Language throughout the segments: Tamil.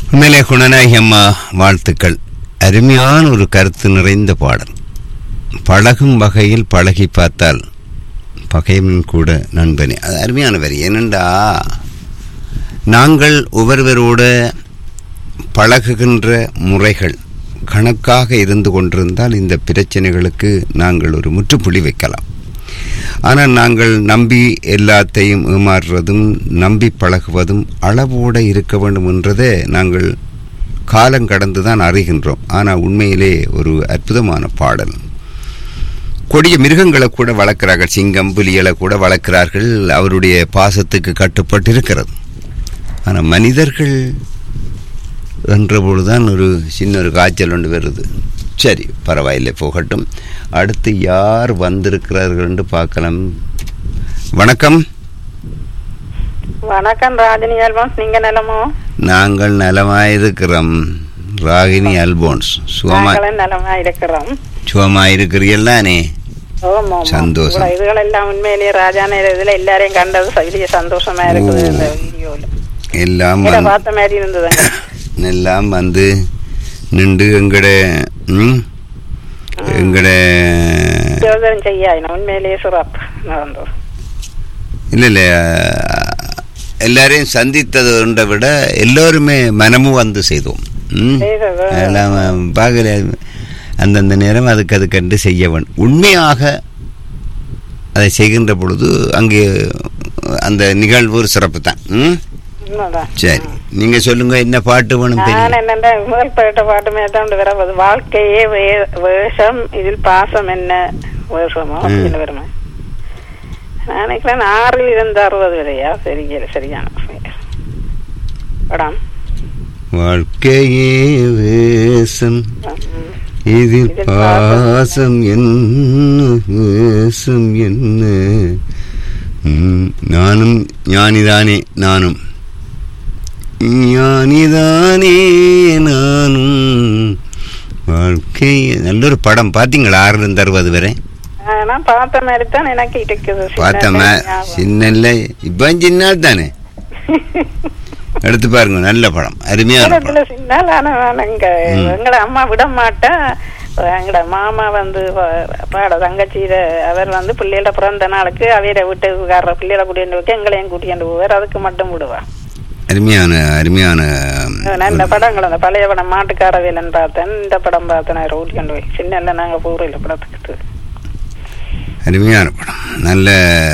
உண்மையிலே குணநாயகி அம்மா வாழ்த்துக்கள் அருமையான ஒரு கருத்து நிறைந்த பாடல் பழகும் வகையில் பழகி பார்த்தால் பகைவன் கூட நண்பனே அது அருமையான வரி ஏனெண்டா நாங்கள் ஒவ்வொருவரோட பழகுகின்ற முறைகள் கணக்காக இருந்து கொண்டிருந்தால் இந்த பிரச்சனைகளுக்கு நாங்கள் ஒரு முற்றுப்புள்ளி வைக்கலாம் ஆனால் நாங்கள் நம்பி எல்லாத்தையும் ஏமாறுறதும் நம்பி பழகுவதும் அளவோடு இருக்க வேண்டும் என்றதை நாங்கள் காலம் கடந்து தான் அறிகின்றோம் ஆனால் உண்மையிலே ஒரு அற்புதமான பாடல் கொடிய மிருகங்களை கூட வளர்க்கிறார்கள் சிங்கம் புலிகளை கூட வளர்க்கிறார்கள் அவருடைய பாசத்துக்கு கட்டுப்பட்டு இருக்கிறது ஆனால் மனிதர்கள் என்ற பொழுதுதான் ஒரு சின்ன ஒரு காய்ச்சல் ஒன்று வருது சரி பரவாயில்லை போகட்டும் அடுத்து யார் வந்திருக்கிறார்கள் என்று பார்க்கலாம் வணக்கம் வணக்கம் ராஜினி அல்பான்ஸ் நீங்க நிலமோ நாங்கள் நலமாயிருக்கிறோம் ராகினி அல்போன்ஸ் சுகமா நாங்களும் நலமா இருக்கிறோம் சுகமாயிருக்கிறீர்களானே ஓம் ஓம் சந்தோஷம். உங்களோட இதுகள் எல்லாம் உண்மையிலேயே ராஜான இதுல எல்லாரையும் கண்டது பெரிய சந்தோஷமா இருக்குது ஓ. இந்த வீடியோல எல்லாம் இதை வந்து- பார்த்த மாதிரி இருந்ததுங்க எல்லாம் வந்து நின்று எங்கட ம், எங்கட ஜோதரம் செய்யாயின உண்மையிலேயே சிறப்பு நடந்தது இல்லை இல்லை எல்லாரையும் சந்தித்ததை விட எல்லோருமே மனமும் வந்து செய்தோம் ம் செய்தது. எல்லாம் பார்க்கல அந்தந்த நேரம் அதுக்கு அதுக்கென்று செய்ய வேண்டும் உண்மையாக அதை செய்கின்ற பொழுது அங்கே அந்த நிகழ்வு ஒரு சிறப்பு தான் ம் உண்மைதான் சரி நீங்கள் சொல்லுங்க என்ன பாட்டு வேணும் நான் தெரியும் என்னண்டா முதல் பாட்ட பாட்டுமே தான் வரவது வாழ்க்கையே வே- வேஷம் இதில் பாசம் என்ன வேஷமோ ம். இதுல வருமா நான் நினைக்கிறேன் ஆறில் இருந்து அறுபது வரையா சரி சரியான படம் வாழ்க்கையே வேசம் ம். இதில் இதில் பாசம் என்ன வேசம் என்ன ம், நானும் ஞானிதானே நானும் ஞானிதானே நானும் வாழ்க்கை நல்ல ஒரு படம் பார்த்தீங்களா ஆறுல இருந்து அறுபது வரை ஆ, நான் பார்த்த மாதிரி தான் எனக்கு இருக்குது சின்ன பார்த்தோமே ஞாபகம். சின்ன இப்போ சின்ன தானே எடுத்து பாருங்க நல்ல படம் அருமையான படம் இடத்துல சின்னால் ஆனா நான் இங்க ம். எங்கட அம்மா விட மாட்டா எங்கட மாமா வந்து பா- பாட தங்கச்சியில அவர் வந்து பிள்ளைகள பிறந்த நாளுக்கு அவையில வீட்டுக்காரர பிள்ளைகளை கூட்டிட்டு வைக்க எங்களையும் கூட்டிட்டு போவார் அதுக்கு மட்டும் விடுவா அருமையான அருமையான நான் இந்த படங்கள் அந்த பழைய படம் மாட்டுக்கார வேலன் பார்த்தேன் இந்த படம் பார்த்தேன் நான் கூட்டிட்டு போய் சின்ன நாங்க போறோம் படத்துக்கு அருமையான படம் நல்ல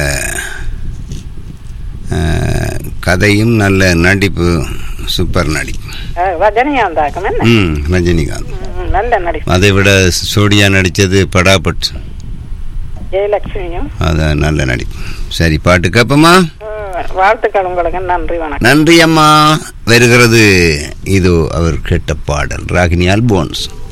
அஹ், கதையும் நல்ல நடிப்பு சூப்பர் நடிப்பு ரஜினிகாந்தாக்கம் என்ன ம் ரஜினிகாந்த் ம், நல்ல நடிப்பு அதை விட சோடியா நடித்தது படாபட் ஜெயலட்சுமியும் அது நல்ல நடிப்பு சரி பாட்டு கேட்போமா ம், வாழ்த்துக்கள் உங்களுக்கு நன்றி வணக்கம் நன்றி அம்மா வருகிறது இதோ அவர் கேட்ட பாடல் ராகினி அல்போன்ஸ்